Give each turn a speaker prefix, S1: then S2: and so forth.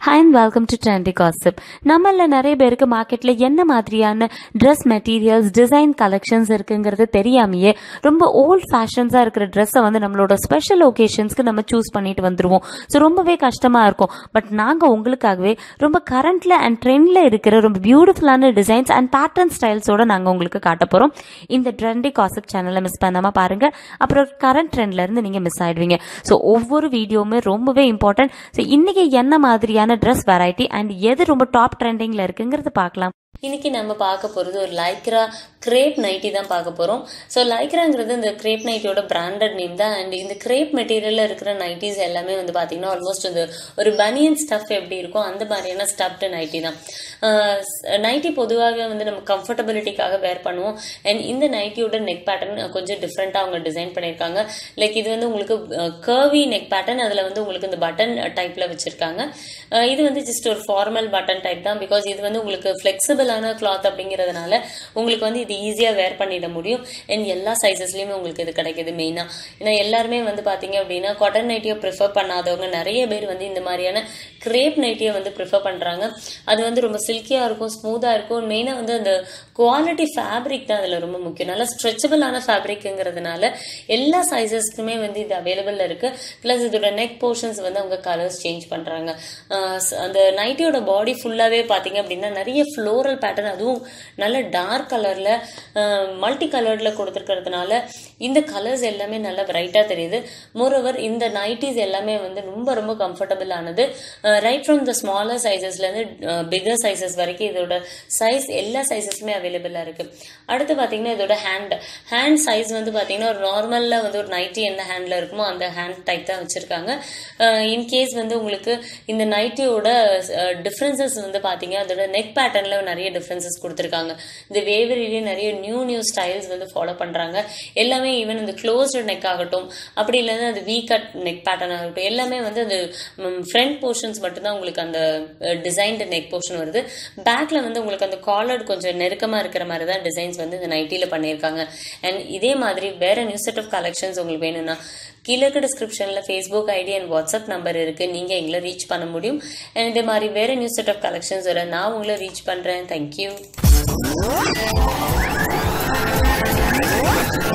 S1: hi and welcome to trendy gossip நம்மள நிறைய பேருக்கு மார்க்கெட்ல என்ன மாதிரியான ட்ரெஸ் மெட்டீரியல்ஸ் டிசைன் கலெக்ஷன்ஸ் இருக்குங்கிறது தெரியாமையே ரொம்ப ஓல்ட் ஃபேஷன்ஸாக இருக்கிற ட்ரெஸ்ஸை வந்து நம்மளோட ஸ்பெஷல் ஒகேஷன்ஸ்க்கு நம்ம சூஸ் பண்ணிட்டு வந்துருவோம் ஸோ ரொம்பவே கஷ்டமாக இருக்கும் பட் நாங்கள் உங்களுக்காகவே ரொம்ப கரண்ட்ல அண்ட் ட்ரெண்டில் இருக்கிற ரொம்ப பியூட்டிஃபுல்லான டிசைன்ஸ் அண்ட் பேட்டர்ன் ஸ்டைல்ஸோட நாங்கள் உங்களுக்கு காட்ட போகிறோம் இந்த ட்ரெண்டி காசிப் சேனலை மிஸ் பண்ணாமல் பாருங்க அப்புறம் கரண்ட் ட்ரெண்ட்ல இருந்து நீங்கள் மிஸ் ஆயிடுவீங்க ஸோ ஒவ்வொரு வீடியோவுமே ரொம்பவே இம்பார்ட்டன்ட் ஸோ இன்னைக்கு என்ன மாதிரியான ட்ரெஸ் வெரைட்டி அண்ட் எது ரொம்ப டாப் ட்ரெண்டிங்ல இருக்குங்கிறது பார்க்கலாம்
S2: இன்னைக்கு நம்ம பார்க்க போகிறது ஒரு லைக்ரா கிரேப் நைட்டி தான் பார்க்க போகிறோம் ஸோ லைக்ராங்கிறது இந்த கிரேப் நைட்டியோட பிராண்டட் நேம் தான் அண்ட் இந்த கிரேப் மெட்டீரியலில் இருக்கிற நைட்டிஸ் எல்லாமே வந்து பார்த்தீங்கன்னா ஆல்மோஸ்ட் இந்த ஒரு பனியன் ஸ்டஃப் எப்படி இருக்கும் அந்த மாதிரியான ஸ்டஃப்டு நைட்டி தான் நைட்டி பொதுவாக வந்து நம்ம கம்ஃபர்டபிலிட்டிக்காக வேர் பண்ணுவோம் அண்ட் இந்த நைட்டியோட நெக் பேட்டர்ன் கொஞ்சம் டிஃப்ரெண்ட்டாக அவங்க டிசைன் பண்ணியிருக்காங்க லைக் இது வந்து உங்களுக்கு கர்வி நெக் பேட்டர்ன் அதில் வந்து உங்களுக்கு இந்த பட்டன் டைப்பில் வச்சுருக்காங்க இது வந்து ஜஸ்ட் ஒரு ஃபார்மல் பட்டன் டைப் தான் பிகாஸ் இது வந்து உங்களுக்கு ஃப்ளெக்சிபிளான கிளாத் அப்படிங்கிறதுனால உங்களுக்கு வந்து இது ஈஸியாக வேர் பண்ணிட முடியும் அண்ட் எல்லா சைஸஸ்லையுமே உங்களுக்கு இது கிடைக்குது மெயினாக ஏன்னா எல்லாருமே வந்து பார்த்தீங்க அப்படின்னா காட்டன் நைட்டியை ப்ரிஃபர் பண்ணாதவங்க நிறைய பேர் வந்து இந்த மாதிரியான கிரேப் நைட்டியை வந்து ப்ரிஃபர் பண்ணுறாங்க அது வந்து ரொம்ப சில்கியாக இருக்கும் ஸ்மூத்தாக இருக்கும் மெயினாக வந்து அந்த குவாலிட்டி ஃபேப்ரிக் தான் அதில் ரொம்ப முக்கியம் நல்லா ஸ்ட்ரெச்சபிளான ஃபேப்ரிக்குங்கிறதுனால எல்லா சைஸஸ்க்குமே வந்து இது அவைலபிள் இருக்குது ப்ளஸ் இதோட நெக் போர்ஷன்ஸ் வந்து அவங்க கலர்ஸ் சேஞ்ச் பண்ணுறாங்க அந்த நைட்டியோட பாடி ஃபுல்லாகவே பார்த்தீங்க அப்படின்னா நிறைய ஃப்ளோரல் பேட்டர்ன் அதுவும் நல்ல டார்க் கலரில் மல்டி கலர்டில் கொடுத்துருக்கிறதுனால இந்த கலர்ஸ் எல்லாமே நல்லா பிரைட்டாக தெரியுது மோரோவர் இந்த நைட்டிஸ் எல்லாமே வந்து ரொம்ப ரொம்ப கம்ஃபர்டபுள் ஆனது ரைட் ஃப்ரம் த ஸ்மாலர் சைஸஸ்லேருந்து பிகர் சைஸஸ் வரைக்கும் இதோட சைஸ் எல்லா சைஸஸுமே அவைலபிளாக இருக்குது அடுத்து பார்த்தீங்கன்னா இதோட ஹேண்ட் ஹேண்ட் சைஸ் வந்து பார்த்தீங்கன்னா ஒரு நார்மலில் வந்து ஒரு நைட்டி என்ன ஹேண்டில் இருக்குமோ அந்த ஹேண்ட் டைப் தான் வச்சுருக்காங்க இன்கேஸ் வந்து உங்களுக்கு இந்த நைட்டியோட டிஃப்ரென்சஸ் வந்து பார்த்தீங்க அதோட நெக் பேட்டர்னில் நிறைய டிஃப்ரென்சஸ் கொடுத்துருக்காங்க இந்த வேவரிலேயே நிறைய நியூ நியூ ஸ்டைல்ஸ் வந்து ஃபாலோ பண்ணுறாங்க எல்லாமே ஈவன் இந்த க்ளோஸ்டு நெக் ஆகட்டும் அப்படி இல்லைன்னா அது வீ கட் நெக் பேட்டர்ன் ஆகட்டும் எல்லாமே வந்து அது ஃப்ரண்ட் போர்ஷன்ஸ் மட்டும்தான் உங்களுக்கு அந்த டிசைன்டு நெக் போர்ஷன் வருது பேக்கில் வந்து உங்களுக்கு அந்த காலர் கொஞ்சம் நெருக்கமாக இருக்கிற மாதிரி தான் டிசைன்ஸ் வந்து இந்த நைட்டியில் பண்ணியிருக்காங்க அண்ட் இதே மாதிரி வேற நியூ செட் ஆஃப் கலெக்ஷன்ஸ் உங்களுக்கு வேணும்னா கீழே இருக்க டிஸ்கிரிப்ஷனில் Facebook ID and WhatsApp number இருக்குது நீங்கள் எங்களை ரீச் பண்ண முடியும் அண்ட் இதே மாதிரி வேறு நியூ செட் ஆஃப் கலெக்ஷன்ஸ் வர நான் உங்களை ரீச் பண்ணுறேன் தேங்க்யூ